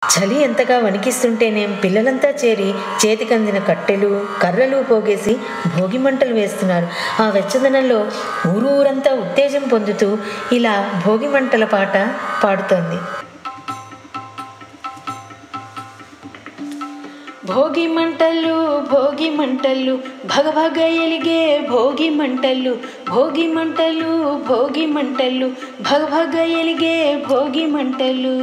చలి ఎంతగా వణికిస్తుంటేనేం పిల్లలంతా చేరి చేతికందిన కట్టెలు కర్రలు పోగేసి భోగి మంటలు వేస్తున్నారు ఆ వెచ్చదనంలో ఊరూరంతా ఉత్తేజం పొందుతూ ఇలా భోగి మంటల పాట పాడుతోంది భోగి మంటలు భోగి మంటలు భగభగ ఎలిగే భోగి మంటలు భోగి మంటలు భోగి మంటలు భగభగ ఎలిగే భోగి మంటలు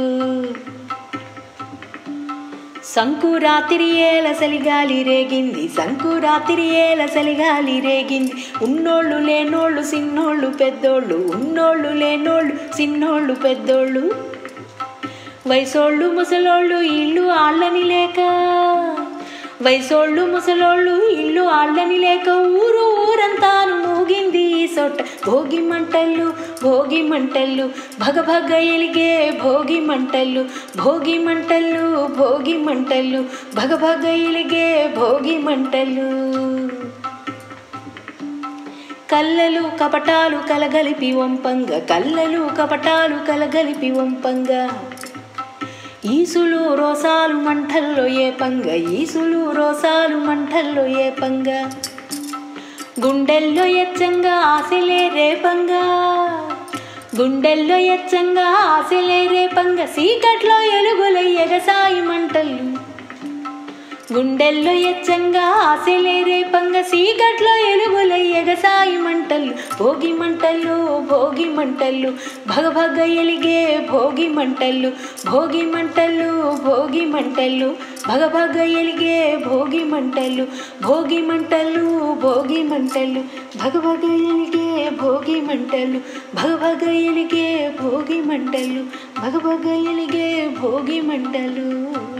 సంకురాతిరి ఏల సలిగాలి రేగింది సంకురాతిరి ఏల సలిగాలి రేగింది ఉన్నోళ్ళు లేనోళ్ళు సిన్నోళ్ళు పెద్దోళ్ళు ఉన్నోళ్ళు లేనోళ్ళు సిన్నోళ్ళు పెద్దోళ్ళు వయసోళ్ళు ముసలోళ్ళు ఇల్లు ఆళ్ళని లేక వయసోళ్ళు ముసలోళ్ళు ఇల్లు ఆళ్ళని లేక ఊరు ఊరంతాను మూగింది ఈ సొట్ట భోగి మంటలు భోగి మంటలు భగ భగ ఎలిగే భోగి మంటలు భోగి మంటలు భోగి మంటలు భగ భగ ఎలిగే భోగి మంటలు కళ్ళలు కపటాలు కలగలిపి వంపంగ కళ్ళలు కపటాలు కలగలిపి వంపంగ ఈసులు రోసాలు మంటల్లో ఏ పంగ ఈసులు రోసాలు మంటల్లో ఏ పంగ గుండెల్లో ఎచ్చంగా ఆశలే రేపంగా గుండెల్లో ఎచ్చంగా ఆశలే రేపంగా సీకట్లో ఎలుగుల ఎగసాయి మంటలు గుండెల్లో ఎచ్చంగా ఆశలే రేపంగ సీకట్లో ఎలుగుల ఎగసాయి మంటలు భోగి మంటలు భోగి మంటలు భగ భగ ఎలిగే భోగి మంటలు భోగి మంటలు భోగి మంటలు భగ భగ ఎలిగే భోగి మంటలు భోగి మంటలు భోగి మంటలు భగ భగ ఎలిగే భోగి మంటలు భగ భగ ఎలిగే భోగి మంటలు భగ భగ ఎలిగే భోగి మంటలు